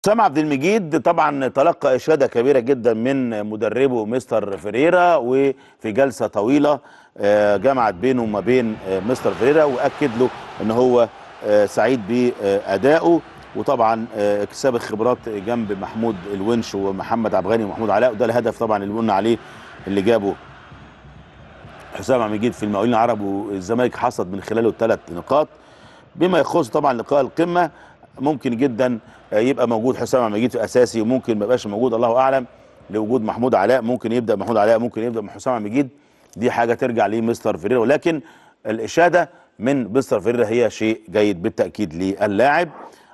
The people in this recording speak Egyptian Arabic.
حسام عبد المجيد طبعا تلقى اشاده كبيره جدا من مدربه مستر فيريرا وفي جلسه طويله آه، جمعت بينه وما بين آه، مستر فيريرا واكد له ان هو آه، سعيد بادائه وطبعا آه، اكتساب الخبرات جنب محمود الونش ومحمد عبد الغني ومحمود علاء وده الهدف طبعا اللي قلنا عليه اللي جابه حسام عبد المجيد في المقاولين العرب والزمالك حصد من خلاله ثلاث نقاط بما يخص طبعا لقاء القمه ممكن جدا آه، يبقى موجود حسام عبد المجيد في اساسي وممكن ما يبقاش موجود الله اعلم لوجود محمود علاء ممكن يبدا محمود علاء ممكن يبدا من حسام عبد المجيد دي حاجه ترجع لمستر فيريرا ولكن الاشاده من مستر فيريرا هي شيء جيد بالتاكيد للاعب